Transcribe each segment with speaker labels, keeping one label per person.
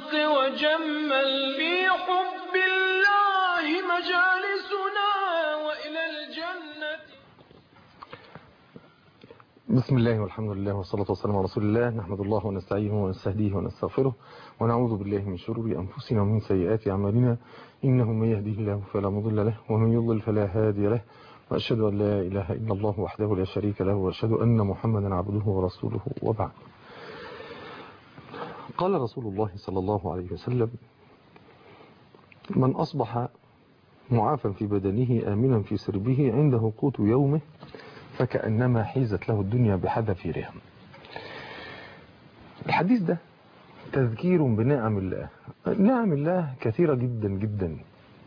Speaker 1: الحق وجمل في حب الله مجالسنا وإلى الجنة
Speaker 2: بسم الله والحمد لله والصلاة والسلام على رسول الله نحمد الله ونستعينه ونستهديه ونستغفره ونعوذ بالله من شرور أنفسنا ومن سيئات أعمالنا إنه من يهديه الله فلا مضل له ومن يضلل فلا هادي له وأشهد أن لا إله إلا الله وحده لا شريك له وأشهد أن محمدا عبده ورسوله وبعد قال رسول الله صلى الله عليه وسلم من أصبح معافا في بدنه آمنا في سربه عنده قوت يومه فكأنما حيزت له الدنيا بحذافيرها الحديث ده تذكير بنعم الله نعم الله كثيرة جدا جدا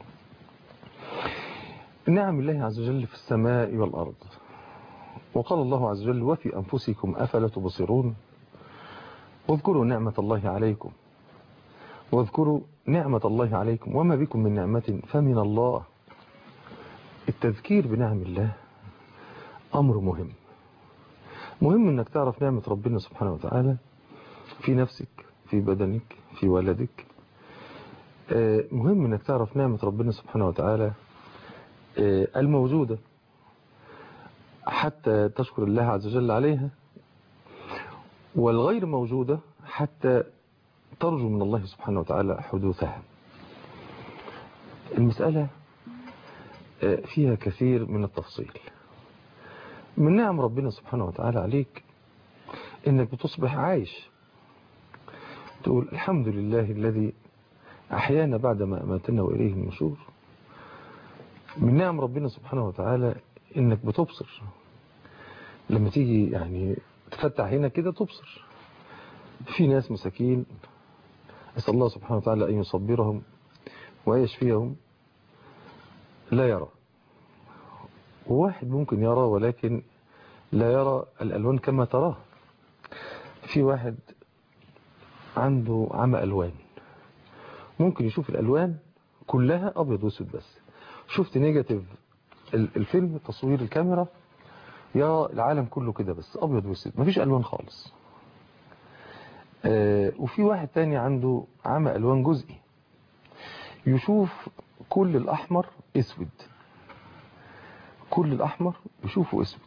Speaker 2: نعم الله عز وجل في السماء والأرض وقال الله عز وجل وفي أنفسكم أفلا تبصرون واذكروا نعمة الله عليكم واذكروا نعمة الله عليكم وما بكم من نعمة فمن الله التذكير بنعم الله أمر مهم مهم أنك تعرف نعمة ربنا سبحانه وتعالى في نفسك في بدنك في ولدك مهم أنك تعرف نعمة ربنا سبحانه وتعالى الموجودة حتى تشكر الله عز وجل عليها والغير موجودة حتى ترجو من الله سبحانه وتعالى حدوثها المسألة فيها كثير من التفصيل من نعم ربنا سبحانه وتعالى عليك انك بتصبح عايش تقول الحمد لله الذي احيانا بعد ما اماتنا واليه النشور من نعم ربنا سبحانه وتعالى انك بتبصر لما تيجي يعني تفتح هنا كده تبصر في ناس مساكين اسال الله سبحانه وتعالى ان يصبرهم ويشفيهم لا يرى وواحد ممكن يرى ولكن لا يرى الألوان كما تراه في واحد عنده عمى ألوان ممكن يشوف الألوان كلها أبيض واسود بس شفت نيجاتيف الفيلم تصوير الكاميرا يرى العالم كله كده بس أبيض واسود مفيش ألوان خالص وفي واحد تاني عنده عمى ألوان جزئي يشوف كل الأحمر اسود كل الأحمر يشوفه اسود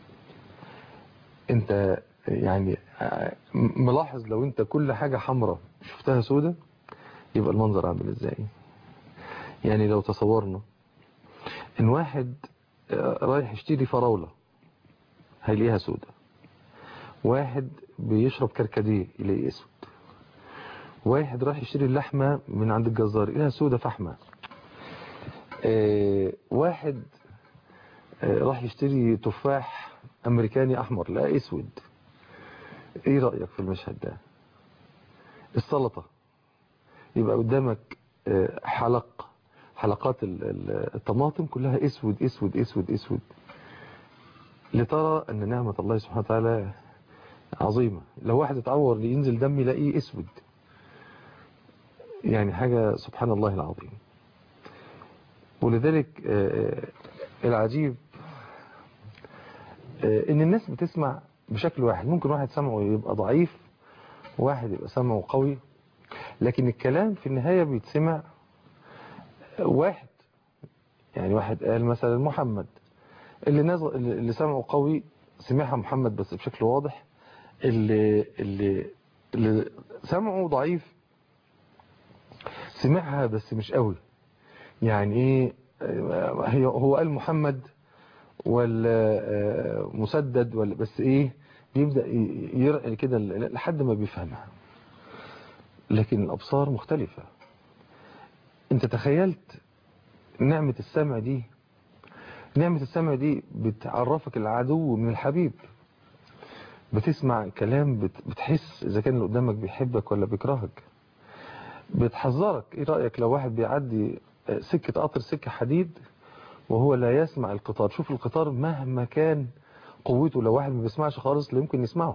Speaker 2: انت يعني ملاحظ لو انت كل حاجة حمراء شفتها سودة يبقى المنظر عامل ازاي يعني لو تصورنا ان واحد رايح يشتري فراولة هيلاقيها سودة واحد بيشرب كركديه يلاقيه اسود واحد رايح يشتري اللحمة من عند الجزار يلاقيها سودة فحمة اه واحد راح يشتري تفاح امريكاني احمر لا اسود ايه رأيك في المشهد ده السلطة يبقى قدامك حلق حلقات الطماطم كلها اسود اسود اسود اسود لترى ان نعمة الله سبحانه وتعالى عظيمة لو واحد اتعور ينزل دم يلاقيه اسود يعني حاجة سبحان الله العظيم ولذلك العجيب ان الناس بتسمع بشكل واحد ممكن واحد سمعه يبقى ضعيف وواحد يبقى سمعه قوي لكن الكلام في النهاية بيتسمع واحد يعني واحد قال مثلا محمد اللي نزل اللي سمعه قوي سمعها محمد بس بشكل واضح اللي اللي اللي سمعه ضعيف سمعها بس مش قوي يعني ايه هي هو قال محمد ولا مسدد ولا بس ايه بيبدأ يرقل كده لحد ما بيفهمها لكن الأبصار مختلفة انت تخيلت نعمة السمع دي نعمة السمع دي بتعرفك العدو من الحبيب بتسمع كلام بتحس إذا كان اللي قدامك بيحبك ولا بيكرهك بتحذرك ايه رأيك لو واحد بيعدي سكة قطر سكة حديد وهو لا يسمع القطار شوف القطار مهما كان قوته لو واحد ما بيسمعش خالص لا يمكن يسمعه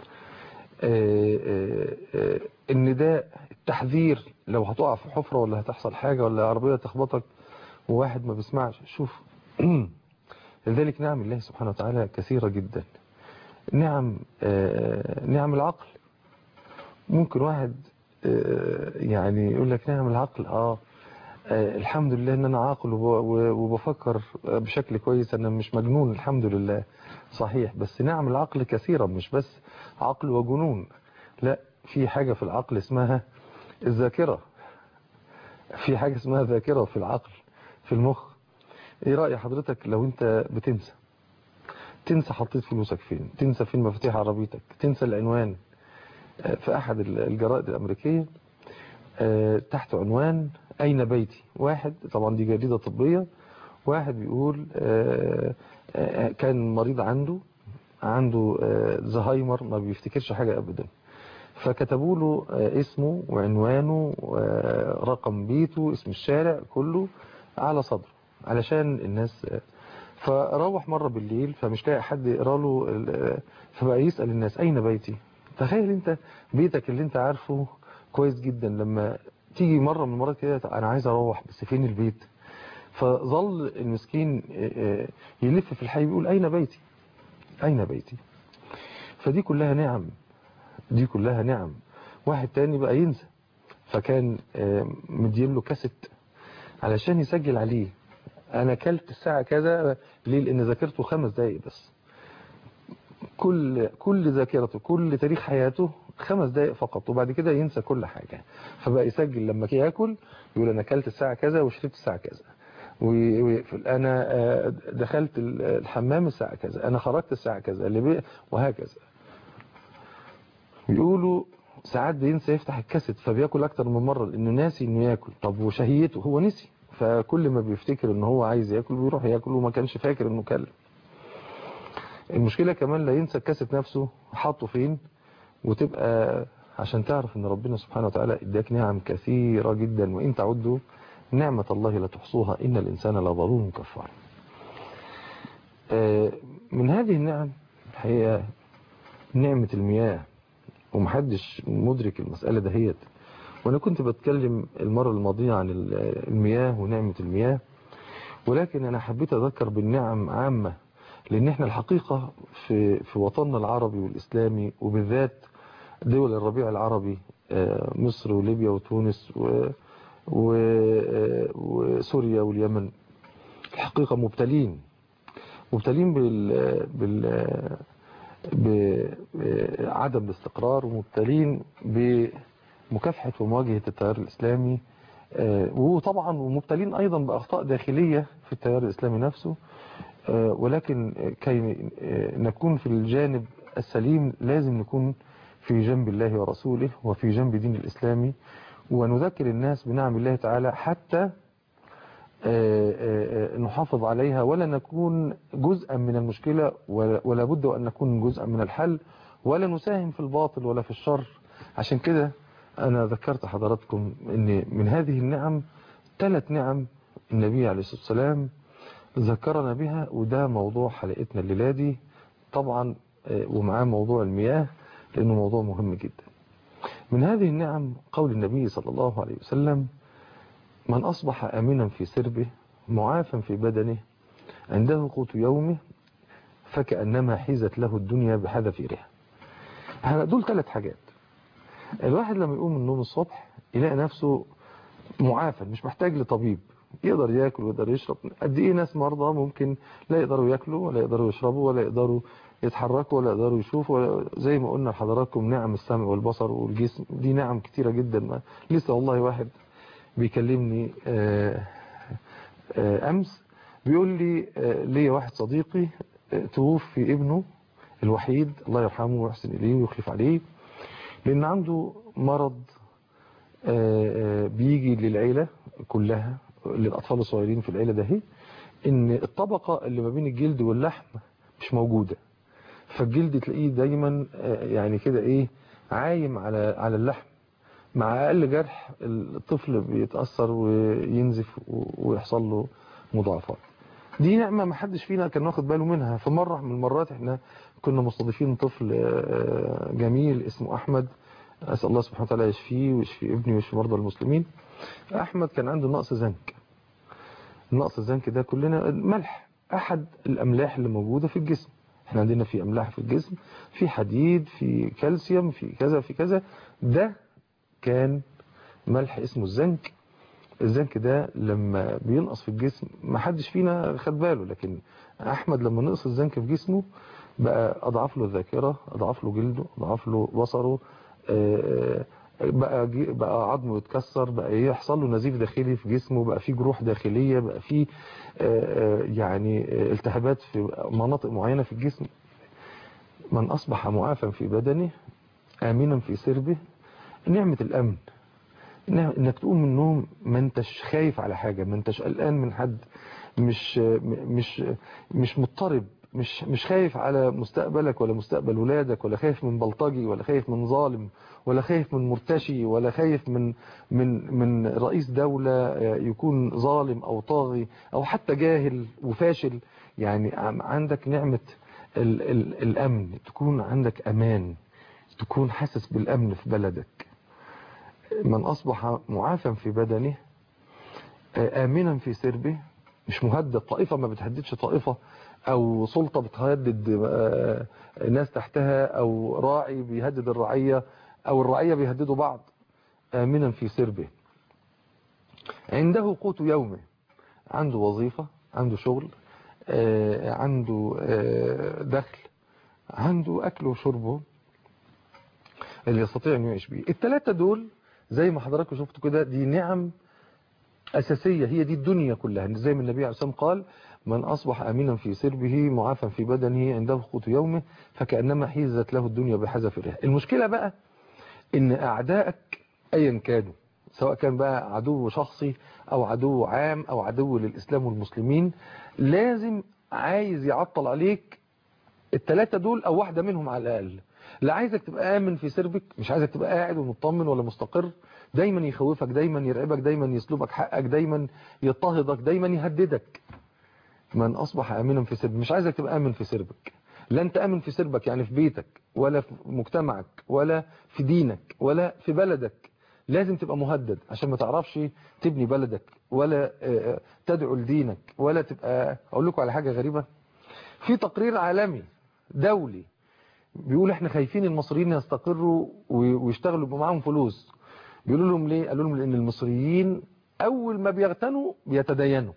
Speaker 2: النداء التحذير لو هتقع في حفرة ولا هتحصل حاجة ولا عربية تخبطك وواحد ما بيسمعش شوف لذلك نعم الله سبحانه وتعالى كثيرة جدا نعم نعم العقل ممكن واحد آه، يعني يقول لك نعم العقل اه آه، الحمد لله ان انا عاقل وب- و- وبفكر بشكل كويس انا مش مجنون الحمد لله صحيح بس نعم العقل كثيرا مش بس عقل وجنون لا في حاجة في العقل اسمها الذاكرة في حاجة اسمها ذاكرة في العقل في المخ ايه رأي حضرتك لو انت بتنسى تنسى حطيت فلوسك فين تنسى فين مفاتيح عربيتك تنسى العنوان آه، في احد الجرائد الامريكية آه، تحت عنوان أين بيتي واحد طبعا دي جريدة طبية واحد بيقول آه، آه، كان مريض عنده عنده آه، زهايمر ما بيفتكرش حاجة أبدا فكتبوا له آه، اسمه وعنوانه ورقم بيته اسم الشارع كله على صدره علشان الناس آه، فروح مرة بالليل فمش لاقي حد يقرا له ال- فبقى يسأل الناس أين بيتي تخيل انت بيتك اللي انت عارفه كويس جدا لما تيجي مرة من المرات كده انا عايز اروح بس فين البيت فظل المسكين آه، آه، يلف في الحي بيقول اين بيتي اين بيتي فدي كلها نعم دي كلها نعم واحد تاني بقى ينسى فكان آه، مدين له كاسيت علشان يسجل عليه انا كلت الساعة كذا ليه لان ذاكرته خمس دقايق بس كل كل ذاكرته كل تاريخ حياته خمس دقايق فقط وبعد كده ينسى كل حاجة فبقى يسجل لما كي ياكل يقول انا اكلت الساعة كذا وشربت الساعة كذا وي- ويقفل انا آه، دخلت ال- الحمام الساعة كذا انا خرجت الساعة كذا اللي بي وهكذا يقولوا ساعات بينسى يفتح الكاسيت فبياكل اكتر من مرة لانه ناسي انه ياكل طب وشهيته هو نسي فكل ما بيفتكر ان هو عايز ياكل بيروح ياكل وما كانش فاكر انه كلم المشكلة كمان لا ينسى الكاسيت نفسه حاطه فين وتبقى عشان تعرف ان ربنا سبحانه وتعالى اداك نعم كثيرة جدا وان تعدوا نعمة الله لا تحصوها ان الانسان لظلوم كفار آه، من هذه النعم هي نعمة المياه ومحدش مدرك المسألة دهيت وانا كنت بتكلم المرة الماضية عن ال- المياه ونعمة المياه ولكن انا حبيت اذكر بالنعم عامة لان احنا الحقيقة في, في وطننا العربي والاسلامي وبالذات دول الربيع العربي آه، مصر وليبيا وتونس و و آه، وسوريا واليمن الحقيقة مبتلين مبتلين بال بال بعدم الاستقرار ومبتلين بمكافحة ومواجهة التيار الإسلامي آه، وطبعا ومبتلين أيضا بأخطاء داخلية في التيار الإسلامي نفسه آه، ولكن كي آه، نكون في الجانب السليم لازم نكون في جنب الله ورسوله وفي جنب دين الإسلامي ونذكر الناس بنعم الله تعالى حتى آه، آه، نحافظ عليها ولا نكون جزءا من المشكلة ولا ولا بد أن نكون جزءا من الحل ولا نساهم في الباطل ولا في الشر عشان كده أنا ذكرت حضراتكم أن من هذه النعم ثلاث نعم النبي عليه الصلاة والسلام ذكرنا بها وده موضوع حلقتنا الليلة دي طبعا آه، ومعاه موضوع المياه لأنه موضوع مهم جدا من هذه النعم قول النبي صلى الله عليه وسلم من أصبح آمنا في سربه معافا في بدنه عنده قوت يومه فكأنما حيزت له الدنيا بحذافيرها هلا دول ثلاث حاجات الواحد لما يقوم من النوم الصبح يلاقي نفسه معافى مش محتاج لطبيب يقدر ياكل ويقدر يشرب قد ايه ناس مرضى ممكن لا يقدروا ياكلوا ولا يقدروا يشربوا ولا يقدروا يتحركوا ولا يقدروا يشوفوا ولا زي ما قلنا لحضراتكم نعم السمع والبصر والجسم دي نعم كتيرة جدا ما لسه والله واحد بيكلمني آه، آه، أمس بيقول لي آه، ليا واحد صديقي آه، توفي ابنه الوحيد الله يرحمه ويحسن إليه ويخلف عليه لأن عنده مرض آه، آه، بيجي للعيلة كلها للأطفال الصغيرين في العيلة ده هي إن الطبقة اللي ما بين الجلد واللحم مش موجودة فالجلد تلاقيه دايما آه، يعني كده إيه عايم على على اللحم مع أقل جرح الطفل بيتأثر وينزف ويحصل له مضاعفات دي نعمة ما حدش فينا كان واخد باله منها فمرة من المرات احنا كنا مستضيفين طفل آه، جميل اسمه أحمد أسأل الله سبحانه وتعالى يشفيه ويشفي ابني ويشفي مرضى المسلمين أحمد كان عنده نقص زنك نقص الزنك ده كلنا ملح أحد الأملاح اللي موجودة في الجسم احنا عندنا في أملاح في الجسم في حديد في كالسيوم في كذا في كذا ده كان ملح اسمه الزنك الزنك ده لما بينقص في الجسم ما حدش فينا خد باله لكن احمد لما نقص الزنك في جسمه بقى اضعف له الذاكره اضعف له جلده اضعف له بصره آه، بقى جي- بقى عظمه يتكسر بقى يحصل له نزيف داخلي في جسمه بقى في جروح داخليه بقى في آه، آه، يعني آه، التهابات في مناطق معينه في الجسم من اصبح معافى في بدنه امنا في سربه نعمه الامن إنها- انك تقوم من النوم ما انتش خايف على حاجة ما انتش قلقان من حد مش م- مش مش مضطرب مش مش خايف على مستقبلك ولا مستقبل ولادك ولا خايف من بلطجي ولا خايف من ظالم ولا خايف من مرتشي ولا خايف من من من رئيس دولة آه، يكون ظالم او طاغي او حتى جاهل وفاشل يعني عم- عندك نعمة ال ال الامن تكون عندك امان تكون حاسس بالامن في بلدك من أصبح معافى في بدنه آه، آمنا في سربه مش مهدد طائفة ما بتهددش طائفة أو سلطة بتهدد آه، ناس تحتها أو راعي بيهدد الرعية أو الرعية بيهددوا بعض آمنا في سربه عنده قوت يومه عنده وظيفة عنده شغل آه، عنده آه، دخل عنده أكله وشربه اللي يستطيع أن يعيش بيه الثلاثة دول زي ما حضراتكم شفتوا كده دي نعم أساسية هي دي الدنيا كلها زي ما النبي عليه الصلاة والسلام قال من أصبح أمينا في سربه معافى في بدنه عنده قوت يومه فكأنما حيزت له الدنيا بحذافيرها المشكلة بقى إن أعدائك أيا كانوا سواء كان بقى عدو شخصي أو عدو عام أو عدو للإسلام والمسلمين لازم عايز يعطل عليك الثلاثة دول أو واحدة منهم على الأقل لا عايزك تبقى آمن في سربك مش عايزك تبقى قاعد ومطمن ولا مستقر دايما يخوفك دايما يرعبك دايما يسلبك حقك دايما يضطهدك دايما يهددك من أصبح آمنا في سربك مش عايزك تبقى آمن في سربك لا أنت آمن في سربك يعني في بيتك ولا في مجتمعك ولا في دينك ولا في بلدك لازم تبقى مهدد عشان ما تعرفش تبني بلدك ولا آه، تدعو لدينك ولا تبقى أقول لكم على حاجة غريبة في تقرير عالمي دولي بيقول احنا خايفين المصريين يستقروا و- ويشتغلوا يبقى معاهم فلوس بيقولوا لهم ليه قالوا لهم لان المصريين اول ما بيغتنوا بيتدينوا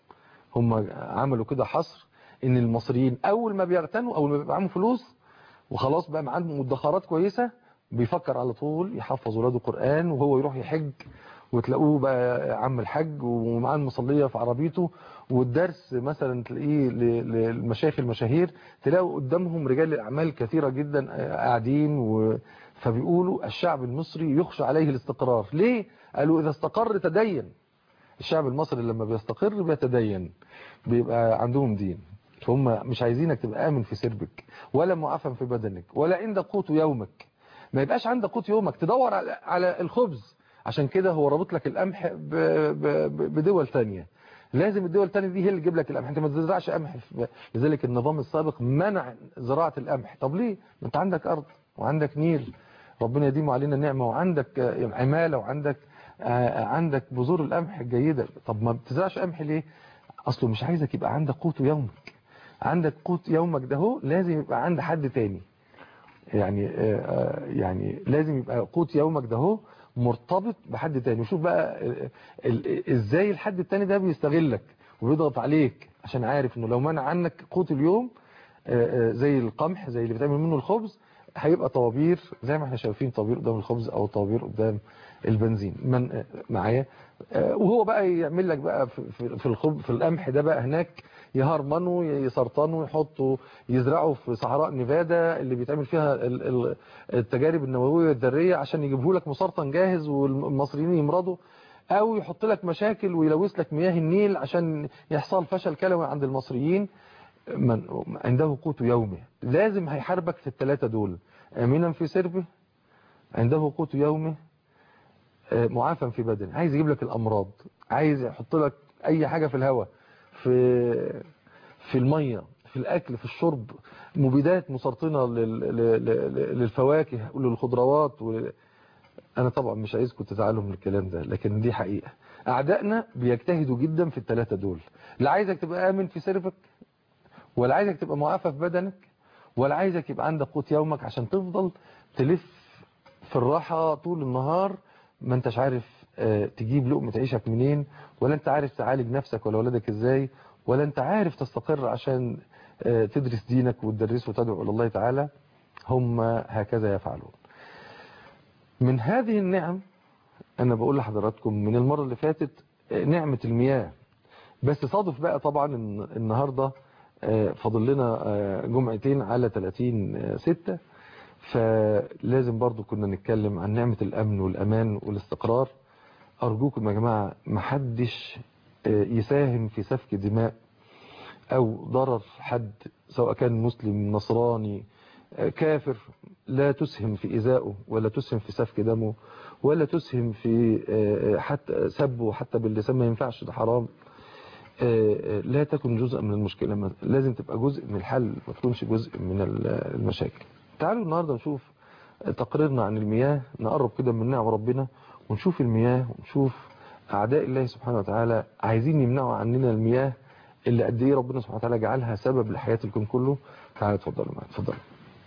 Speaker 2: هم عملوا كده حصر ان المصريين اول ما بيغتنوا اول ما بيبقى معاهم فلوس وخلاص بقى معاهم مدخرات كويسة بيفكر على طول يحفظ ولاده قرآن وهو يروح يحج وتلاقوه بقى عم الحج ومعاه المصلية في عربيته والدرس مثلا تلاقيه ل- للمشايخ المشاهير تلاقوا قدامهم رجال الأعمال كثيرة جدا قاعدين و... فبيقولوا الشعب المصري يخشى عليه الاستقرار ليه؟ قالوا إذا استقر تدين الشعب المصري لما بيستقر بيتدين بيبقى عندهم دين فهم مش عايزينك تبقى آمن في سربك ولا معافى في بدنك ولا عندك قوت يومك ما يبقاش عندك قوت يومك تدور على على الخبز عشان كده هو رابط لك القمح ب- ب- بدول ثانيه لازم الدول الثانيه دي هي اللي تجيب لك القمح انت ما تزرعش قمح في- لذلك النظام السابق منع زراعه القمح طب ليه ما انت عندك ارض وعندك نيل ربنا يديم علينا النعمه وعندك آه، عماله وعندك آه، عندك بذور القمح الجيده طب ما بتزرعش قمح ليه اصله مش عايزك يبقى عندك قوت يومك عندك قوت يومك ده هو لازم يبقى عند حد تاني يعني آه، آه، يعني لازم يبقى قوت يومك ده هو مرتبط بحد تاني وشوف بقى آه، ال- ازاي الحد التاني ده بيستغلك وبيضغط عليك عشان عارف انه لو منع عنك قوت اليوم آه، آه، زي القمح زي اللي بتعمل منه الخبز هيبقى طوابير زي ما احنا شايفين طوابير قدام الخبز او طوابير قدام البنزين من آه، معايا آه، وهو بقى يعمل لك بقى في- في في الخب في القمح ده بقى هناك يهرمنوا يسرطنوا يحطوا يزرعوا في صحراء نيفادا اللي بيتعمل فيها ال- ال- التجارب النوويه الذريه عشان يجيبوا لك مسرطن جاهز والمصريين يمرضوا او يحط لك مشاكل ويلوث لك مياه النيل عشان يحصل فشل كلوي عند المصريين من عنده قوت يومه لازم هيحاربك في الثلاثه دول امنا في سربه عنده قوت يومه آه، معافى في بدنه عايز يجيب لك الامراض عايز يحط لك اي حاجه في الهواء في في الميه في الاكل في الشرب مبيدات مسرطنه لل- لل- لل- للفواكه وللخضروات ولل... انا طبعا مش عايزكم تزعلوا من الكلام ده لكن دي حقيقه اعدائنا بيجتهدوا جدا في الثلاثه دول لا عايزك تبقى امن في سربك ولا عايزك تبقى معافى في بدنك ولا عايزك يبقى عندك قوت يومك عشان تفضل تلف في الراحة طول النهار ما انتش عارف آه، تجيب لقمة عيشك منين ولا انت عارف تعالج نفسك ولا ولادك ازاي ولا انت عارف تستقر عشان آه، تدرس دينك وتدرسه وتدعو الى الله تعالى هم هكذا يفعلون من هذه النعم انا بقول لحضراتكم من المرة اللي فاتت آه، نعمة المياه بس صادف بقى طبعا إن النهاردة آه، فاضل لنا آه، جمعتين على 30 ستة فلازم برضو كنا نتكلم عن نعمة الأمن والأمان والاستقرار أرجوكم يا جماعة محدش آه، يساهم في سفك دماء أو ضرر حد سواء كان مسلم نصراني آه، كافر لا تسهم في إيذائه ولا تسهم في سفك دمه ولا تسهم في آه، حتى سبه حتى باللسان ما ينفعش ده حرام آه، آه، لا تكن جزء من المشكلة ما- لازم تبقى جزء من الحل ما تكونش جزء من ال- المشاكل تعالوا النهاردة نشوف تقريرنا عن المياه نقرب كده من نعم ربنا ونشوف المياه ونشوف أعداء الله سبحانه وتعالى عايزين يمنعوا عننا المياه اللي قد ايه ربنا سبحانه وتعالى جعلها سبب لحياة الكون كله تعالوا اتفضلوا معايا اتفضلوا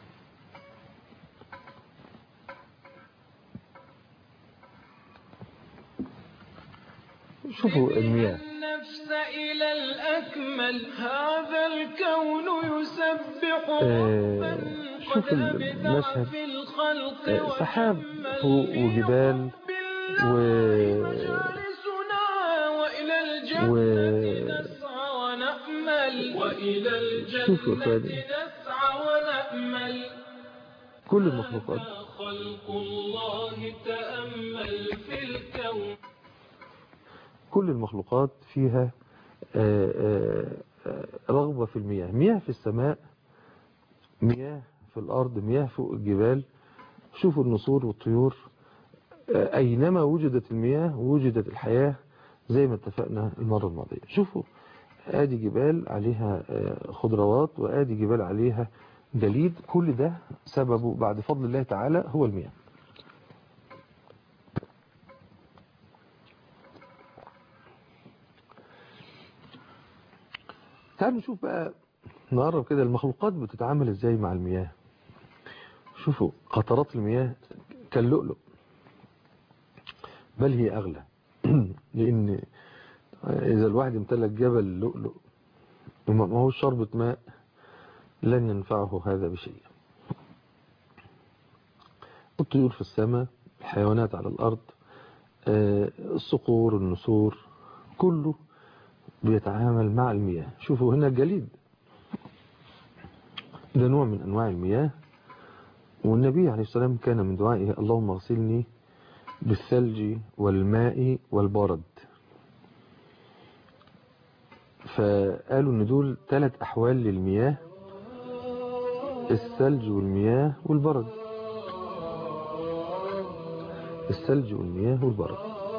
Speaker 2: شوفوا المياه
Speaker 1: النفس إلى الأكمل هذا الكون يسبح
Speaker 2: آه،
Speaker 1: ربا
Speaker 2: شوف
Speaker 1: قد أبدع
Speaker 2: المشهد.
Speaker 1: في الخلق
Speaker 2: آه، سحاب
Speaker 1: وجمل
Speaker 2: فوق وجبال
Speaker 1: بالله
Speaker 2: و-
Speaker 1: مجالسنا وإلى الجنة
Speaker 2: و-
Speaker 1: نسعى ونأمل وإلى
Speaker 2: شوفوا
Speaker 1: الجنة
Speaker 2: فادي.
Speaker 1: نسعى ونأمل
Speaker 2: كل المخلوقات
Speaker 1: خلق الله تأمل في الكون
Speaker 2: كل المخلوقات فيها آه، آه، آه، رغبة في المياه مياه في السماء مياه في الأرض مياه فوق الجبال شوفوا النسور والطيور آه، أينما وجدت المياه وجدت الحياة زي ما اتفقنا المرة الماضية شوفوا آدي جبال عليها آه، خضروات وآدي جبال عليها جليد كل ده سببه بعد فضل الله تعالى هو المياه تعالوا نشوف بقى نقرب كده المخلوقات بتتعامل ازاي مع المياه شوفوا قطرات المياه كاللؤلؤ بل هي اغلى لان اذا الواحد امتلك جبل لؤلؤ وما ما هوش شربة ماء لن ينفعه هذا بشيء الطيور في السماء الحيوانات على الارض آه، الصقور النسور كله بيتعامل مع المياه شوفوا هنا الجليد ده نوع من أنواع المياه والنبي عليه السلام كان من دعائه اللهم اغسلني بالثلج والماء والبرد فقالوا ان دول ثلاث احوال للمياه الثلج والمياه والبرد الثلج والمياه والبرد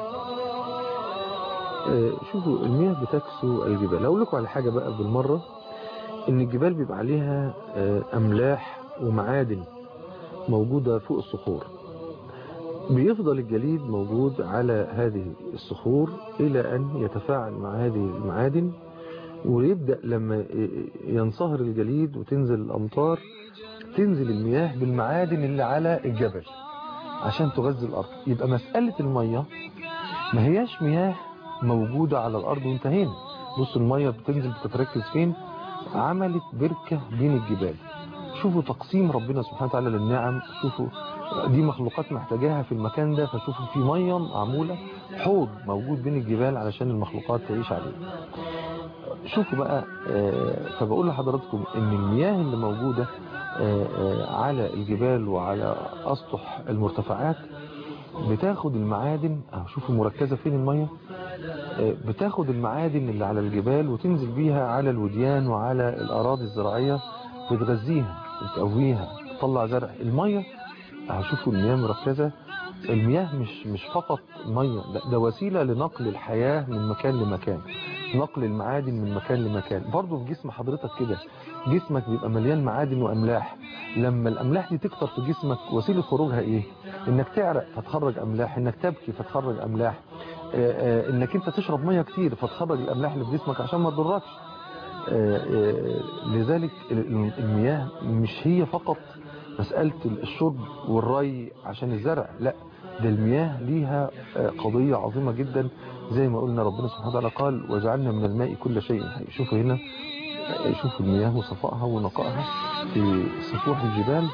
Speaker 2: آه، شوفوا المياه بتكسو الجبال اقول لكم على حاجة بقى بالمرة ان الجبال بيبقى عليها آه، املاح ومعادن موجودة فوق الصخور بيفضل الجليد موجود على هذه الصخور الى ان يتفاعل مع هذه المعادن ويبدأ لما ينصهر الجليد وتنزل الامطار تنزل المياه بالمعادن اللي على الجبل عشان تغذي الارض يبقى مسألة المية ما هياش مياه موجودة على الأرض وانتهينا بص المية بتنزل بتتركز فين عملت بركة بين الجبال شوفوا تقسيم ربنا سبحانه وتعالى للنعم شوفوا دي مخلوقات محتاجاها في المكان ده فشوفوا في مية معمولة حوض موجود بين الجبال علشان المخلوقات تعيش عليه شوفوا بقى آه، فبقول لحضراتكم ان المياه اللي موجودة آه، آه، على الجبال وعلى أسطح المرتفعات بتاخد المعادن اهو شوفوا مركزة فين المية آه، بتاخد المعادن اللي على الجبال وتنزل بيها على الوديان وعلى الأراضي الزراعية بتغذيها بتقويها تطلع زرع المية اهو شوفوا المياه مركزة المياه مش مش فقط مية لا ده وسيلة لنقل الحياة من مكان لمكان نقل المعادن من مكان لمكان برضه في جسم حضرتك كده جسمك بيبقى مليان معادن وأملاح لما الأملاح دي تكتر في جسمك وسيلة خروجها إيه إنك تعرق فتخرج أملاح إنك تبكي فتخرج أملاح آه، آه، إنك أنت تشرب مية كتير فتخرج الأملاح اللي في جسمك عشان ما تضركش آه، آه، لذلك ال- المياه مش هي فقط مسألة الشرب والري عشان الزرع لا ده المياه ليها آه، قضية عظيمة جدا زي ما قلنا ربنا سبحانه وتعالى قال وجعلنا من الماء كل شيء حي شوفوا هنا آه، شوفوا المياه وصفائها ونقائها في سفوح الجبال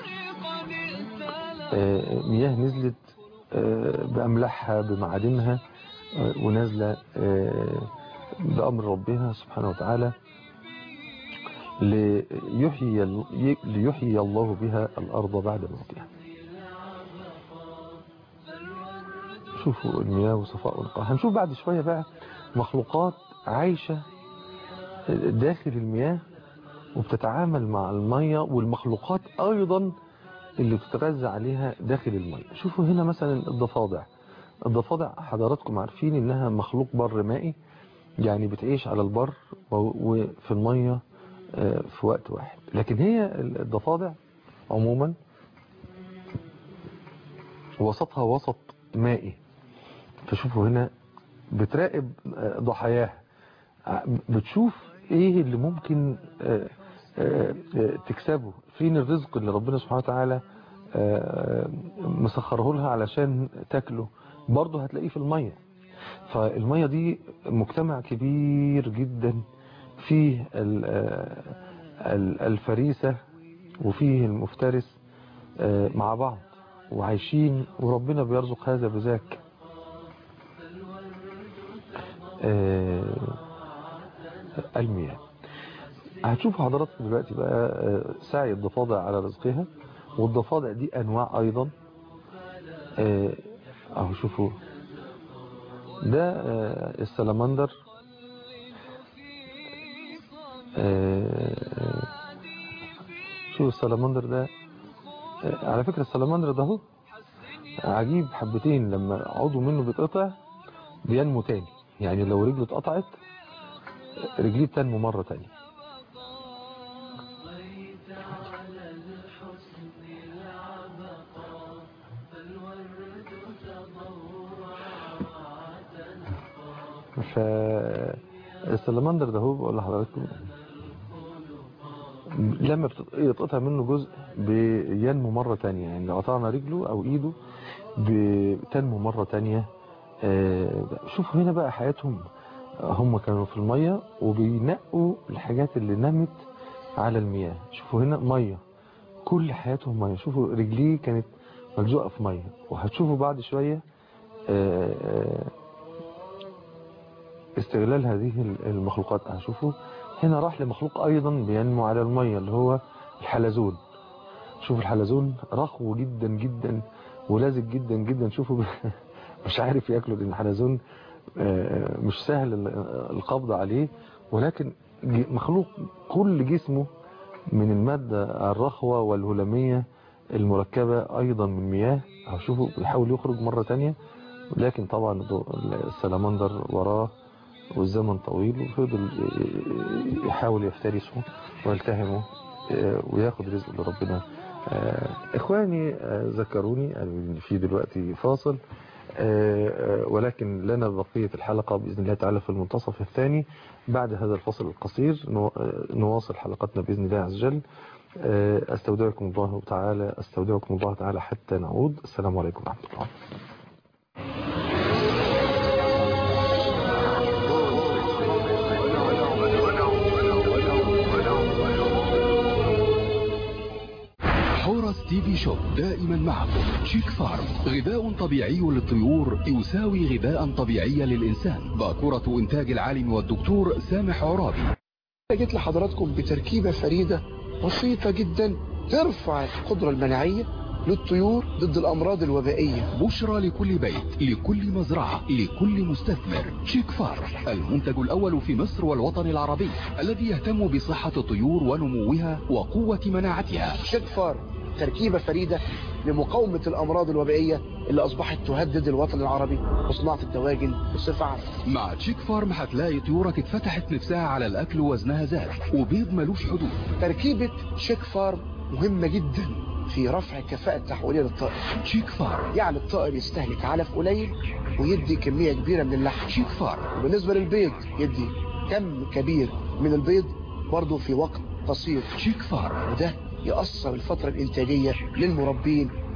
Speaker 2: آه، مياه نزلت آه، بأملاحها بمعادنها آه، ونازلة آه، بأمر ربها سبحانه وتعالى ليحيي, ال- ليحيي الله بها الأرض بعد موتها شوفوا المياه وصفاء ونقاء هنشوف بعد شوية بقى مخلوقات عايشة داخل المياه وبتتعامل مع المية والمخلوقات أيضا اللي بتتغذى عليها داخل المية شوفوا هنا مثلا الضفادع الضفادع حضراتكم عارفين انها مخلوق بر مائي يعني بتعيش على البر و- وفي المية آه، في وقت واحد لكن هي الضفادع عموما وسطها وسط مائي فشوفوا هنا بتراقب آه، ضحاياها ع- بتشوف ايه اللي ممكن آه، آه، آه، تكسبه فين الرزق اللي ربنا سبحانه وتعالى آه، مسخره لها علشان تاكله برضه هتلاقيه في المية فالمية دي مجتمع كبير جدا فيه ال- آه، ال- الفريسة وفيه المفترس آه، مع بعض وعايشين وربنا بيرزق هذا بذاك آه، المياه هتشوفوا حضراتكم دلوقتي بقى آه، سعي الضفادع على رزقها والضفادع دي انواع ايضا آه، اهو شوفوا ده آه، السلمندر آه، شوفوا السلمندر ده آه، على فكرة السلمندر ده هو عجيب حبتين لما عضو منه بيتقطع بينمو تاني يعني لو رجله اتقطعت رجليه بتنمو مرة تانية فالسلمندر ده هو بقول لحضراتكم لما بتت- يتقطع منه جزء بينمو مرة تانية يعني لو قطعنا رجله او ايده بتنمو مرة تانية آه، شوفوا هنا بقى حياتهم هم كانوا في المية وبينقوا الحاجات اللي نمت على المياه شوفوا هنا مية كل حياتهم مية شوفوا رجليه كانت ملزوقة في مية وهتشوفوا بعد شوية آه، آه، استغلال هذه المخلوقات هشوفوا هنا راح لمخلوق ايضا بينمو على المية اللي هو الحلزون شوفوا الحلزون رخو جدا جدا ولازق جدا جدا شوفوا مش عارف ياكله لان الحلزون آه، مش سهل ال- القبض عليه ولكن ج- مخلوق كل جسمه من المادة الرخوة والهلامية المركبة أيضا من مياه هشوفوا بيحاول يخرج مرة تانية لكن طبعا دو- السلمندر وراه والزمن طويل وفضل يحاول يفترسه ويلتهمه آه، وياخد رزق اللي ربنا آه، اخواني آه، ذكروني قالوا ان في دلوقتي فاصل آه، آه، ولكن لنا بقية الحلقة بإذن الله تعالى في المنتصف الثاني بعد هذا الفصل القصير نو- آه، نواصل حلقتنا بإذن الله عز وجل آه، استودعكم الله تعالى استودعكم الله تعالى حتى نعود السلام عليكم ورحمة الله
Speaker 3: حورس تي في شوب دائما معكم شيك فارم غذاء طبيعي للطيور يساوي غذاء طبيعي للإنسان باكورة إنتاج العالم والدكتور سامح عرابي
Speaker 4: جيت لحضراتكم بتركيبة فريدة بسيطة جدا ترفع القدرة المناعية للطيور ضد الأمراض الوبائية
Speaker 3: بشرى لكل بيت لكل مزرعة لكل مستثمر شيك فارم المنتج الأول في مصر والوطن العربي الذي يهتم بصحة الطيور ونموها وقوة مناعتها
Speaker 4: شيك فارم تركيبة فريدة لمقاومة الأمراض الوبائية اللي أصبحت تهدد الوطن العربي وصناعة الدواجن بصفة عامة
Speaker 3: مع تشيك فارم هتلاقي طيورك اتفتحت نفسها على الأكل ووزنها زاد وبيض ملوش حدود
Speaker 4: تركيبة شيك فارم مهمة جدا في رفع الكفاءة التحويلية للطائر
Speaker 3: تشيك فارم
Speaker 4: يعني الطائر يستهلك علف قليل ويدي كمية كبيرة من اللحم
Speaker 3: تشيك فارم
Speaker 4: وبالنسبة للبيض يدي كم كبير من البيض برضه في وقت قصير
Speaker 3: تشيك فارم
Speaker 4: وده يأثر الفترة الإنتاجية للمربين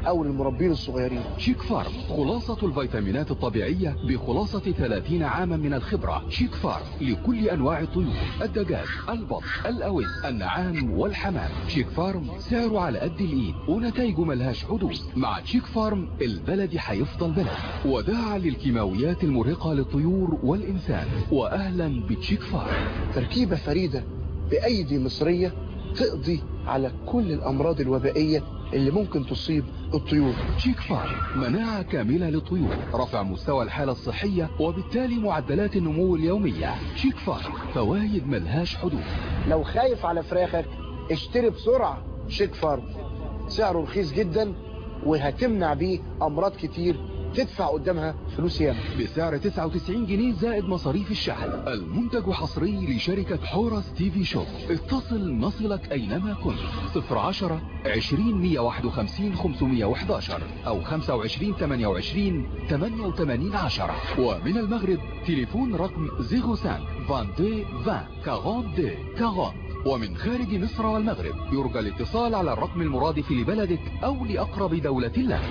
Speaker 4: او للمربين الصغيرين
Speaker 3: شيك فارم خلاصة الفيتامينات الطبيعية بخلاصة 30 عاما من الخبرة شيك فارم لكل أنواع الطيور الدجاج البط الأوز النعام والحمام شيك فارم سعره على قد الإيد ونتائجه ملهاش حدود مع شيك فارم البلد هيفضل بلد وداعا للكيماويات المرهقة للطيور والإنسان وأهلا بتشيك فارم
Speaker 4: تركيبة فريدة بأيدي مصرية تقضي على كل الأمراض الوبائية اللي ممكن تصيب الطيور
Speaker 3: شيك فارم مناعة كاملة للطيور رفع مستوى الحالة الصحية وبالتالي معدلات النمو اليومية شيك فارم فوايد ملهاش حدود
Speaker 4: لو خايف على فراخك اشتري بسرعة شيك فارم سعره رخيص جدا وهتمنع بيه أمراض كتير تدفع قدامها فلوس ياما
Speaker 3: بسعر 99 جنيه زائد مصاريف الشحن المنتج حصري لشركة حورس تي في شوب اتصل نصلك أينما كنت 010 20 151 511 أو 25 28 88 10 ومن المغرب تليفون رقم 05 22 20 42 40 ومن خارج مصر والمغرب يرجى الاتصال على الرقم المرادف لبلدك أو لأقرب دولة لك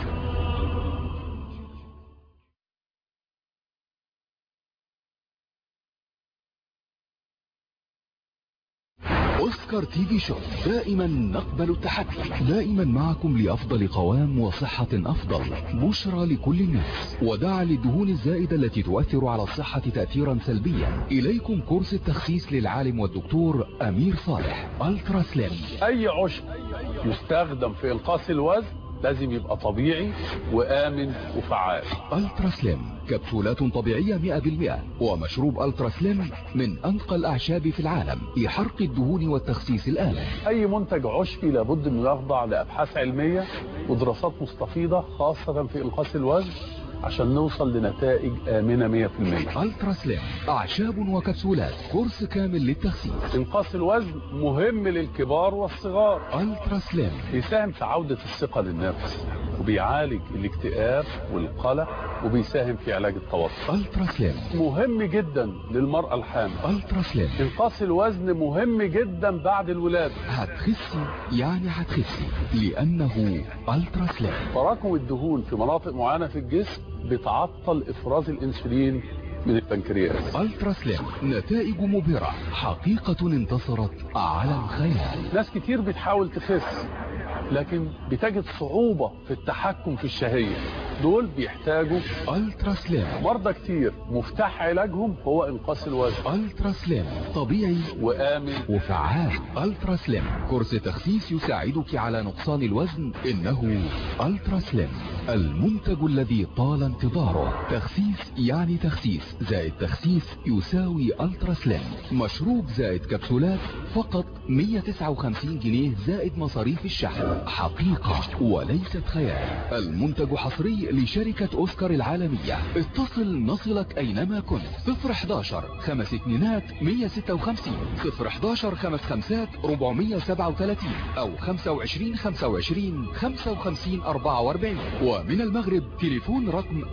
Speaker 3: اوسكار تي في شو دائما نقبل التحدي دائما معكم لافضل قوام وصحة افضل بشرى لكل الناس ودعا للدهون الزائدة التي تؤثر على الصحة تأثيرا سلبيا اليكم كورس التخسيس للعالم والدكتور امير صالح الترا سليم
Speaker 5: اي عشب يستخدم في انقاص الوزن لازم يبقى طبيعي وامن وفعال
Speaker 3: الترا سليم كبسولات طبيعية 100% ومشروب الترا سليم من انقى الاعشاب في العالم لحرق الدهون والتخسيس الآلي
Speaker 5: اي منتج عشبي لابد انه يخضع لابحاث علمية ودراسات مستفيضة خاصة في انقاص الوزن عشان نوصل لنتائج آمنة 100%
Speaker 3: الترا سليم اعشاب وكبسولات كورس كامل للتخسيس
Speaker 5: انقاص الوزن مهم للكبار والصغار
Speaker 3: الترا سليم
Speaker 5: بيساهم في عودة الثقة للنفس وبيعالج الاكتئاب والقلق وبيساهم في علاج التوتر
Speaker 3: الترا سليم
Speaker 5: مهم جدا للمرأة الحامل
Speaker 3: الترا سليم
Speaker 5: انقاص الوزن مهم جدا بعد الولادة
Speaker 3: هتخسي يعني هتخسي لانه الترا سليم
Speaker 5: تراكم الدهون في مناطق معينة في الجسم بتعطل افراز الانسولين من البنكرياس
Speaker 3: الترا سليم نتائج مبهرة حقيقة انتصرت على الخيال
Speaker 5: ناس كتير بتحاول تخس لكن بتجد صعوبة في التحكم في الشهية دول بيحتاجوا
Speaker 3: الترا سليم
Speaker 5: مرضى كتير مفتاح علاجهم هو انقاص الوزن
Speaker 3: الترا سليم طبيعي
Speaker 5: وآمن
Speaker 3: وفعال الترا سليم كورس تخسيس يساعدك على نقصان الوزن انه الترا سليم المنتج الذي طال انتظاره تخسيس يعني تخسيس زائد تخسيس يساوي الترا سليم مشروب زائد كبسولات فقط 159 جنيه زائد مصاريف الشحن حقيقة وليست خيال المنتج حصري لشركة اوسكار العالمية اتصل نصلك اينما كنت 011 خمس اتنينات 156 011 خمس خمسات 437 او 25 25 55 44 ومن المغرب تليفون رقم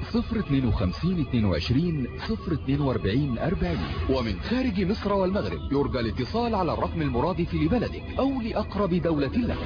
Speaker 3: 052 22 042 40 ومن خارج مصر والمغرب يرجى الاتصال على الرقم المرادف لبلدك او لاقرب دولة لك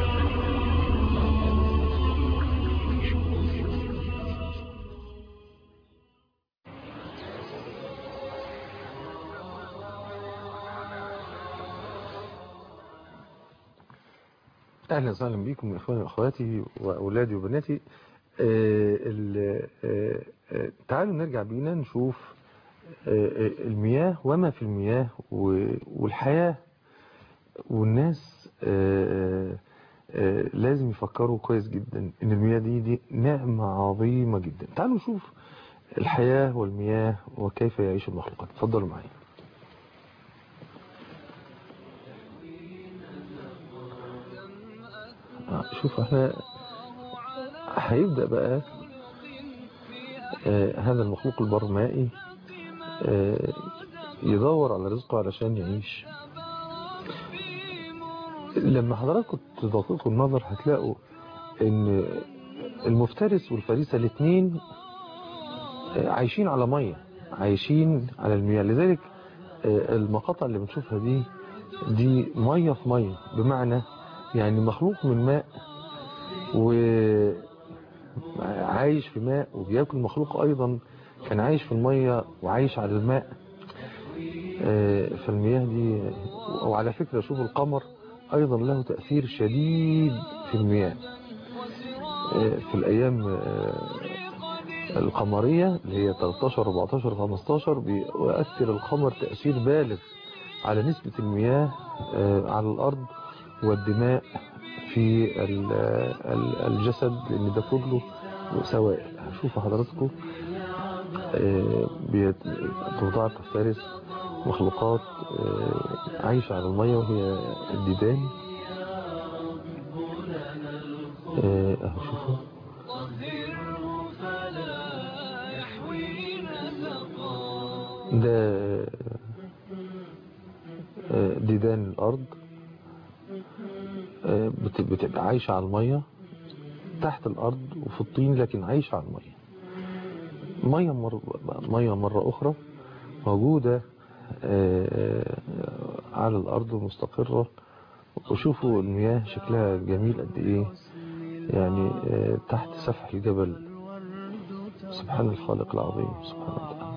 Speaker 2: اهلا وسهلا بكم اخواني واخواتي واولادي وبناتي آه، ال- آه، آه، تعالوا نرجع بينا نشوف آه، آه، المياه وما في المياه و- والحياة والناس آه، آه، لازم يفكروا كويس جدا ان المياه دي دي نعمة عظيمة جدا تعالوا نشوف الحياة والمياه وكيف يعيش المخلوقات اتفضلوا معايا آه، شوف احنا هيبدأ بقى آه، هذا المخلوق البرمائي آه، يدور على رزقه علشان يعيش لما حضراتكم تدققوا النظر هتلاقوا ان المفترس والفريسة الاثنين عايشين على مية عايشين على المياه لذلك آه، المقاطع اللي بنشوفها دي دي مية في مية بمعنى يعني مخلوق من ماء وعايش في ماء وبياكل مخلوق أيضا كان عايش في المية وعايش على الماء آه، فالمياه دي وعلى فكرة شوف القمر أيضا له تأثير شديد في المياه آه، في الأيام آه، القمرية اللي هي 13 14 15 بيؤثر القمر تأثير بالغ على نسبة المياه آه، على الأرض والدماء في ال- ال- الجسد لأن ده كله سوائل شوفوا حضراتكم آه، بيت- توضع تفترس مخلوقات آه، عايشة على المية وهي الديدان آه، اهو شوفوا ده آه، ديدان الأرض آه، بت- بتبقى عايشة على المية تحت الأرض وفي الطين لكن عايشة على المية مية مرة, مية مرة أخرى موجودة آه، على الأرض مستقرة وشوفوا المياه شكلها جميل قد إيه يعني آه، تحت سفح الجبل سبحان الخالق العظيم سبحانه وتعالى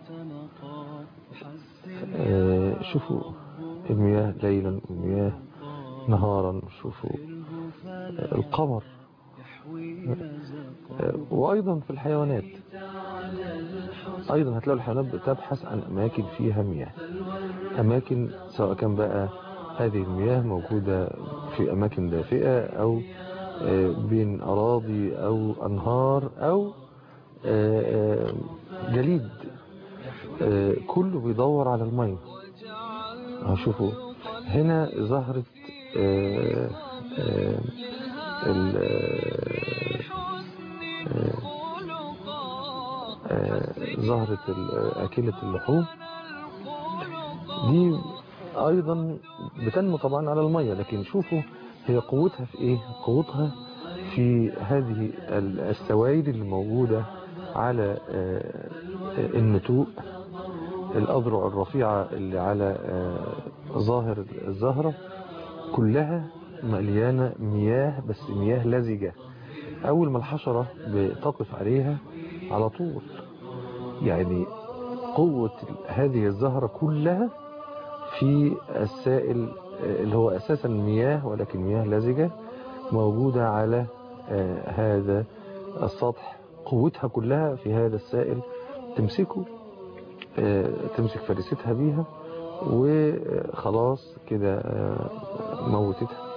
Speaker 2: آه، شوفوا المياه ليلا والمياه نهارا شوفوا آه، القمر آه، وأيضا في الحيوانات أيضا هتلاقوا الحيوانات بتبحث عن أماكن فيها مياه أماكن سواء كان بقى هذه المياه موجودة في أماكن دافئة أو آه، بين أراضي أو أنهار أو آه، آه، جليد آه، كله بيدور على المية هشوفوا هنا ظهرت آه، آه، ال- آه، آه، ظهرت ال- أكلة اللحوم دي أيضا بتنمو طبعا على المية لكن شوفوا هي قوتها في إيه قوتها في هذه ال- السوائل اللي موجودة على آه، النتوء الأذرع الرفيعة اللي على آه، ظاهر الزهرة كلها مليانة مياه بس مياه لزجة أول ما الحشرة بتقف عليها على طول يعني قوة هذه الزهرة كلها في السائل آه، اللي هو أساسا مياه ولكن مياه لزجة موجودة على آه، هذا السطح قوتها كلها في هذا السائل تمسكه آه، تمسك فريستها بيها وخلاص كده آه، موتتها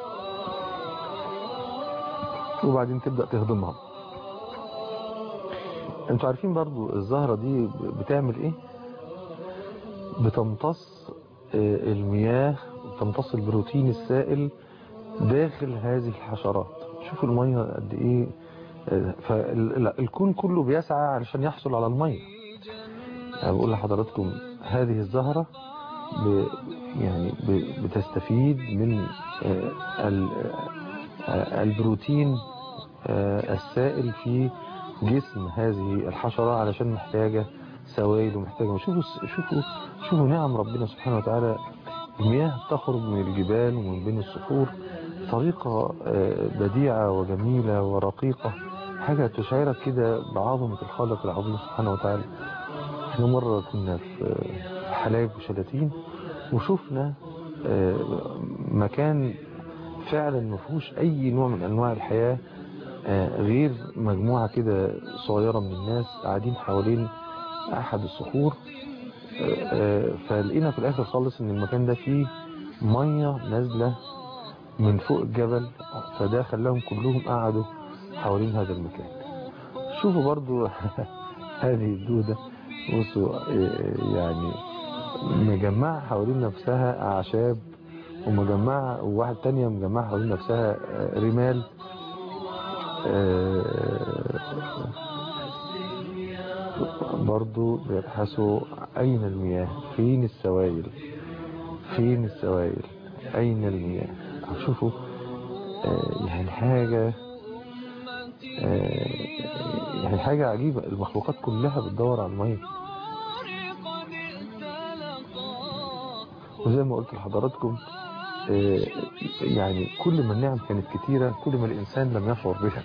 Speaker 2: وبعدين تبدأ تهضمها انتوا عارفين برضو الزهرة دي بتعمل ايه بتمتص آه، المياه بتمتص البروتين السائل داخل هذه الحشرات شوفوا المية قد ايه آه، فالكون كله بيسعى علشان يحصل على المية أنا بقول لحضراتكم هذه الزهرة ب يعني ب بتستفيد من آه، ال- آه، البروتين آه، السائل في جسم هذه الحشرة علشان محتاجة سوائل ومحتاجة شوفوا شوفوا شوفوا نعم ربنا سبحانه وتعالى المياه تخرج من الجبال ومن بين الصخور طريقة آه، بديعة وجميلة ورقيقة حاجة تشعرك كده بعظمة الخالق العظيم سبحانه وتعالى احنا مرة كنا في حلايب وشلاتين وشفنا آه، مكان فعلا ما فيهوش اي نوع من انواع الحياة آه، غير مجموعة كده صغيرة من الناس قاعدين حوالين احد الصخور آه، آه، فلقينا في الاخر خالص ان المكان ده فيه مية نازلة من فوق الجبل فده خلاهم كلهم قعدوا حوالين هذا المكان شوفوا برضو هذه الدودة بصوا آه، يعني مجمعة حوالين نفسها أعشاب ومجمعة وواحد تانية مجمعة حوالين نفسها آه، رمال آه، برضو بيبحثوا أين المياه فين السوائل فين السوائل أين المياه شوفوا آه، يعني حاجة آه، يعني حاجة عجيبة المخلوقات كلها بتدور على المية وزي ما قلت لحضراتكم آه، يعني كل ما النعم كانت كتيرة كل ما الإنسان لم يشعر بها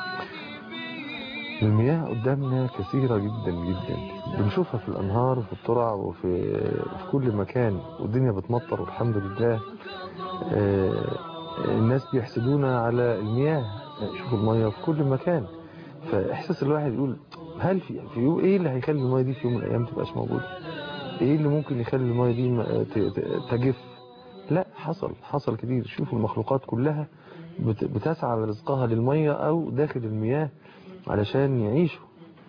Speaker 2: المياه قدامنا كثيرة جدا جدا بنشوفها في الأنهار وفي الترع وفي في كل مكان والدنيا بتمطر والحمد لله آه، الناس بيحسدونا على المياه شوفوا المياه في كل مكان فإحساس الواحد يقول هل في, في يوم إيه اللي هيخلي المياه دي في يوم من الأيام تبقاش موجودة إيه اللي ممكن يخلي المياه دي ما- ت- ت- تجف لا حصل حصل كتير شوفوا المخلوقات كلها بت- بتسعى لرزقها للمية أو داخل المياه علشان يعيشوا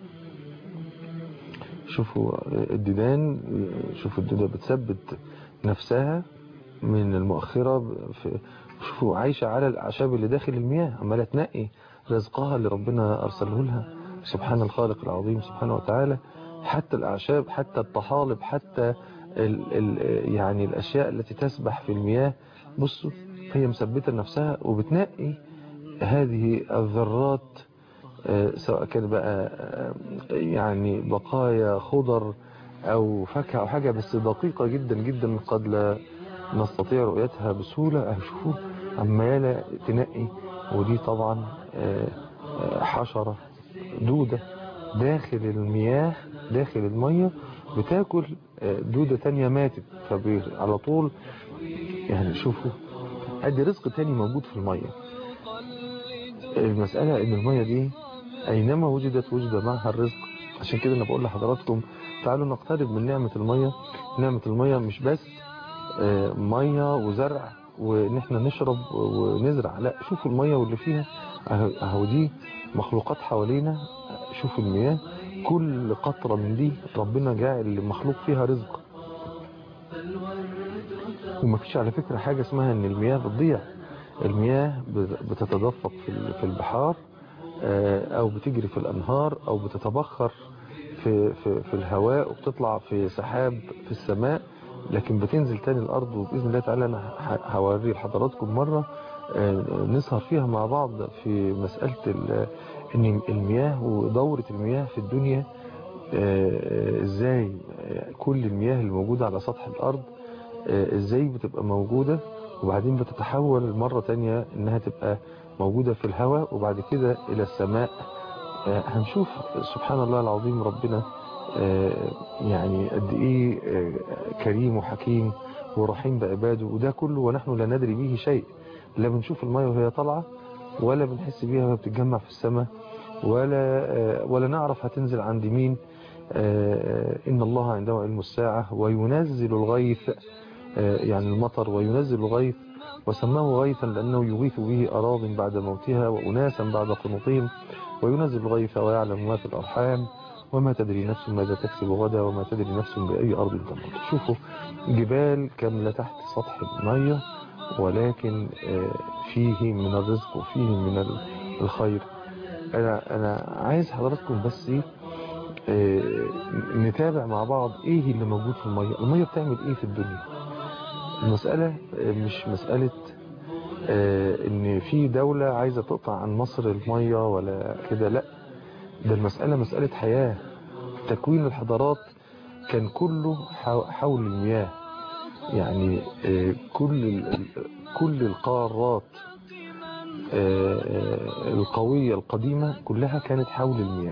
Speaker 2: شوفوا الديدان شوفوا الدودة بتثبت نفسها من المؤخرة في شوفوا عايشة على الأعشاب اللي داخل المياه عمالة تنقي رزقها اللي ربنا أرسله لها سبحان الخالق العظيم سبحانه وتعالى حتى الأعشاب حتى الطحالب حتى ال ال يعني الأشياء التي تسبح في المياه بصوا هي مثبتة نفسها وبتنقي هذه الذرات آه، سواء كان بقى آه، يعني بقايا خضر أو فاكهة أو حاجة بس دقيقة جدا جدا قد لا نستطيع رؤيتها بسهولة أهو شوفوا عمالة تنقي ودي طبعا آه، آه، حشرة دودة داخل المياه داخل المية بتاكل آه، دودة تانية ماتت فعلى طول يعني شوفوا ادي رزق تاني موجود في المية المسألة ان المية دي اينما وجدت وجد معها الرزق عشان كده انا بقول لحضراتكم تعالوا نقترب من نعمة المية نعمة المية مش بس آه، مية وزرع وان احنا نشرب ونزرع لا شوفوا المية واللي فيها اهو أهو دي مخلوقات حوالينا شوفوا المياه كل قطرة من دي ربنا جاعل مخلوق فيها رزق ومفيش على فكرة حاجة اسمها ان المياه بتضيع المياه بتتدفق في ال- في البحار آه، او بتجري في الانهار او بتتبخر في, في, في الهواء وبتطلع في سحاب في السماء لكن بتنزل تاني الارض وباذن الله تعالى انا ه- هوري لحضراتكم مره آه، نسهر فيها مع بعض في مساله ال- ان المياه ودوره المياه في الدنيا آه، ازاي آه، كل المياه اللي موجوده على سطح الارض آه، ازاي بتبقى موجودة وبعدين بتتحول مرة تانية انها تبقى موجودة في الهواء وبعد كده الى السماء آه، هنشوف سبحان الله العظيم ربنا آه، يعني قد ايه آه، كريم وحكيم ورحيم بعباده وده كله ونحن لا ندري به شيء لا بنشوف المية وهي طالعة ولا بنحس بيها وهي بتتجمع في السماء ولا آه، ولا نعرف هتنزل عند مين آه، إن الله عنده علم الساعة وينزل الغيث آه، يعني المطر وينزل الغيث وسماه غيثا لأنه يغيث به أراض بعد موتها وأناسا بعد قنوطهم وينزل الغيث ويعلم ما في الأرحام وما تدري نفس ماذا تكسب غدا وما تدري نفس بأي أرض تموت شوفوا جبال كاملة تحت سطح المية ولكن آه، فيه من الرزق وفيه من ال- الخير أنا, أنا عايز حضراتكم بس إيه، آه، نتابع مع بعض ايه اللي موجود في المية المية بتعمل ايه في الدنيا المسألة آه، مش مسألة آه، ان في دولة عايزة تقطع عن مصر المية ولا كده لا ده المسألة مسألة حياة تكوين الحضارات كان كله حو- حول المياه يعني آه، كل ال- كل القارات آه، آه، القوية القديمة كلها كانت حول المياه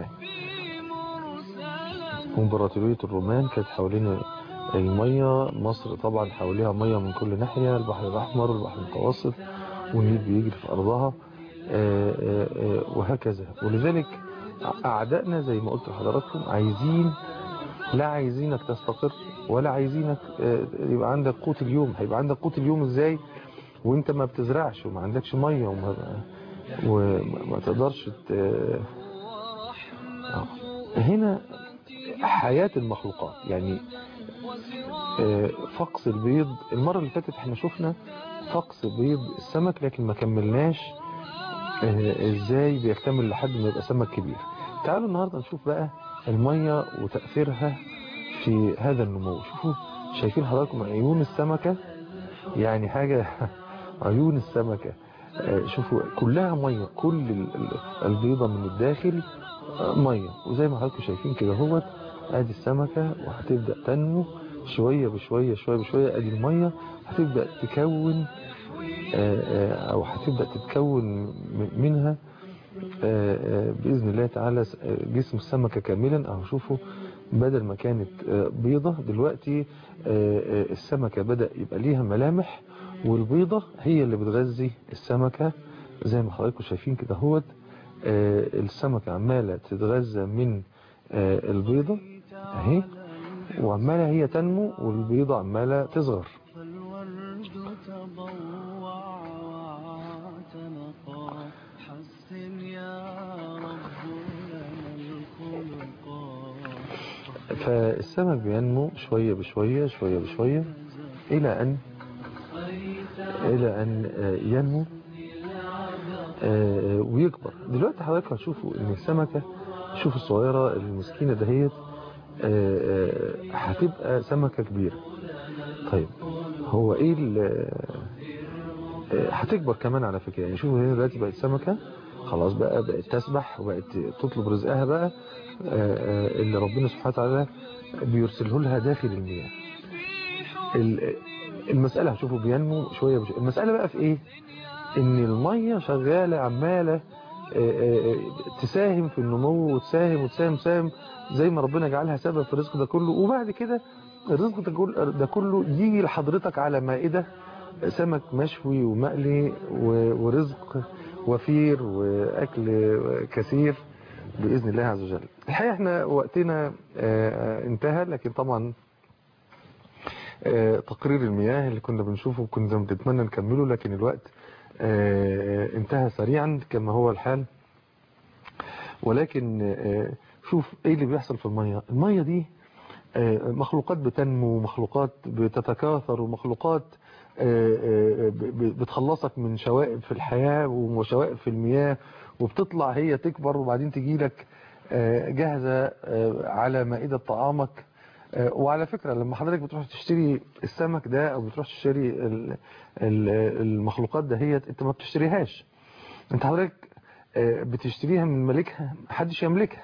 Speaker 2: امبراطورية الرومان كانت حوالين المية مصر طبعا حواليها مية من كل ناحية البحر الأحمر والبحر المتوسط والنيل بيجري في أرضها آه، آه، آه، وهكذا ولذلك أعدائنا زي ما قلت لحضراتكم عايزين لا عايزينك تستقر ولا عايزينك آه، يبقى عندك قوت اليوم هيبقى عندك قوت اليوم ازاي وانت ما بتزرعش وما عندكش مية وما, وما ما تقدرش ت... آه. هنا حياة المخلوقات يعني آه، فقس البيض المرة اللي فاتت احنا شفنا فقس بيض السمك لكن ما كملناش آه، ازاي بيكتمل لحد ما يبقى سمك كبير تعالوا النهاردة نشوف بقى المية وتأثيرها في هذا النمو شوفوا شايفين حضراتكم عيون السمكة يعني حاجة عيون السمكة آه، شوفوا كلها مية كل ال- ال- البيضة من الداخل آه، مية وزي ما حضراتكم شايفين كده هو ادي السمكة وهتبدأ تنمو شوية بشوية شوية بشوية ادي المية هتبدأ تكون آه، آه، او هتبدأ تتكون م- منها آه، آه، بإذن الله تعالى س- آه، جسم السمكة كاملا أو شوفوا بدل ما كانت آه، بيضة دلوقتي آه، آه، السمكة بدأ يبقى ليها ملامح والبيضة هي اللي بتغذي السمكة زي ما حضراتكم شايفين كده هوت آه، السمكة عمالة تتغذى من آه، البيضة اهي وعمالة هي تنمو والبيضة عمالة تصغر
Speaker 6: فالورد تضوع واعتنقا حسن يا رب لنا الخلقا
Speaker 2: فالسمك بينمو شوية بشوية شوية بشوية إلى أن إلى أن آه، ينمو آه، ويكبر دلوقتي حضرتك هتشوفوا ان السمكة شوف الصغيرة المسكينة دهيت آه، آه، هتبقى سمكة كبيرة طيب هو ايه ال- آه، هتكبر كمان على فكرة يعني شوفوا هنا دلوقتي بقت سمكة خلاص بقى بقت تسبح وبقت تطلب رزقها بقى آه، آه، اللي ربنا سبحانه وتعالى بيرسله لها داخل المياه ال- المسألة هتشوفوا بينمو شوية بشوية المسألة بقى في ايه ان المية شغالة عمالة آه، آه، آه، تساهم في النمو وتساهم وتساهم تساهم زي ما ربنا جعلها سبب في الرزق ده كله وبعد كده الرزق ده كله- ده كله يجي لحضرتك على مائدة سمك مشوي ومقلي و- ورزق وفير واكل كثير باذن الله عز وجل الحقيقه احنا وقتنا آه، انتهى لكن طبعا آه، تقرير المياه اللي كنا بنشوفه كنا بنتمنى نكمله لكن الوقت آه، انتهى سريعا كما هو الحال ولكن آه، شوف ايه اللي بيحصل في المية المية دي آه، مخلوقات بتنمو مخلوقات بتتكاثر ومخلوقات آه، آه، ب- ب- بتخلصك من شوائب في الحياة وشوائب في المياه وبتطلع هي تكبر وبعدين تجي لك آه، جاهزة آه، على مائدة طعامك آه، وعلى فكرة لما حضرتك بتروح تشتري السمك ده او بتروح تشتري ال- ال- المخلوقات دهيت انت ما بتشتريهاش انت حضرتك آه، بتشتريها من مالكها محدش يملكها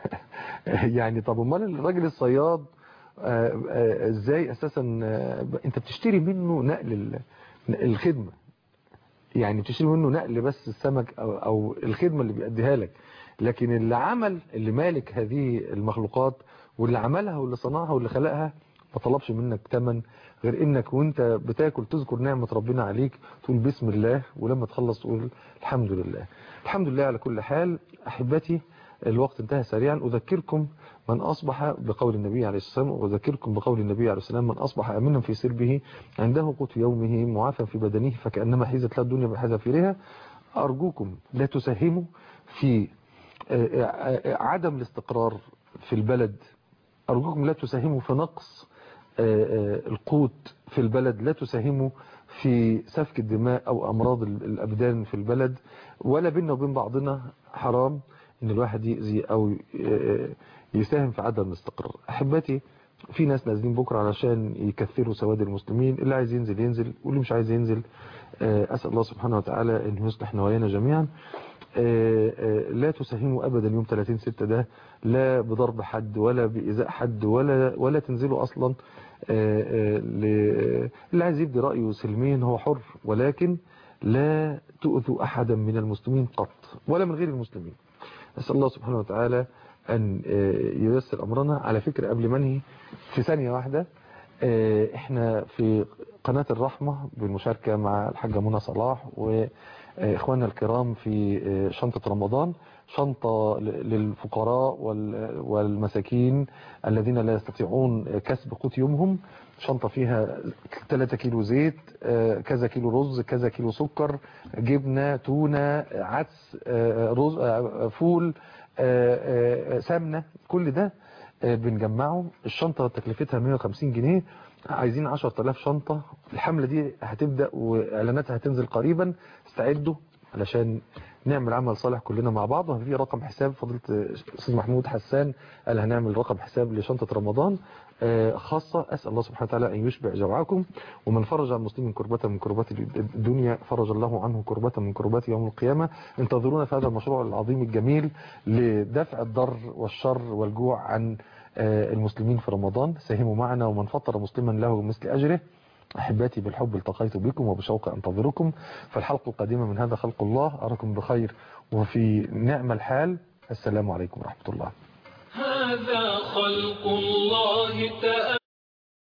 Speaker 2: يعني طب امال الراجل الصياد آه، آه، ازاي اساسا آه، انت بتشتري منه نقل ال- الخدمة يعني بتشتري منه نقل بس السمك او, أو الخدمة اللي بيأديها لك لكن اللي عمل اللي مالك هذه المخلوقات واللي عملها واللي صنعها واللي خلقها ما طلبش منك تمن غير انك وانت بتاكل تذكر نعمة ربنا عليك تقول بسم الله ولما تخلص تقول الحمد لله الحمد لله على كل حال احبتي الوقت انتهى سريعا اذكركم من اصبح بقول النبي عليه الصلاه والسلام واذكركم بقول النبي عليه السلام من اصبح امنا في سربه عنده قوت يومه معافى في بدنه فكانما حيزت له الدنيا بحذافيرها ارجوكم لا تساهموا في آه، آه، عدم الاستقرار في البلد أرجوكم لا تساهموا في نقص آه، آه، القوت في البلد لا تساهموا في سفك الدماء أو أمراض ال- الأبدان في البلد ولا بيننا وبين بعضنا حرام إن الواحد يأذي أو آه، يساهم في عدم الاستقرار أحبتي في ناس نازلين بكرة علشان يكثروا سواد المسلمين اللي عايز ينزل ينزل واللي مش عايز ينزل آه، أسأل الله سبحانه وتعالى أن يصلح نوايانا جميعا آه، آه، لا تساهموا ابدا يوم 30 6 ده لا بضرب حد ولا بايذاء حد ولا ولا تنزلوا اصلا آه، آه، ل- اللي عايز يبدي رايه سلميا هو حر ولكن لا تؤذوا احدا من المسلمين قط ولا من غير المسلمين اسال الله سبحانه وتعالى ان آه، ييسر امرنا على فكره قبل ما انهي في ثانيه واحده آه، احنا في قناة الرحمة بالمشاركة مع الحاجة منى صلاح وإخواننا الكرام في آه، شنطة رمضان شنطة ل- للفقراء وال- والمساكين الذين لا يستطيعون كسب قوت يومهم شنطة فيها 3 كيلو زيت آه، كذا كيلو رز كذا كيلو سكر جبنة تونة عدس آه، رز آه، فول آه، آه، سمنة كل ده آه، بنجمعه الشنطة تكلفتها 150 جنيه عايزين 10000 شنطة الحملة دي هتبدأ وإعلاناتها هتنزل قريبا استعدوا علشان نعمل عمل صالح كلنا مع بعض وفي رقم حساب فضيلة أستاذ محمود حسان قال هنعمل رقم حساب لشنطة رمضان آه، خاصة أسأل الله سبحانه وتعالى أن يشبع جوعكم ومن فرج عن المسلمين كربة من كربات الدنيا فرج الله عنه كربة من كربات يوم القيامة انتظرونا في هذا المشروع العظيم الجميل لدفع الضر والشر والجوع عن آه، المسلمين في رمضان ساهموا معنا ومن فطر مسلما له مثل أجره أحباتي بالحب التقيت بكم وبشوق أنتظركم في الحلقة القادمة من هذا خلق الله أراكم بخير وفي نعم الحال السلام عليكم ورحمة الله
Speaker 1: هذا خلق الله تأمل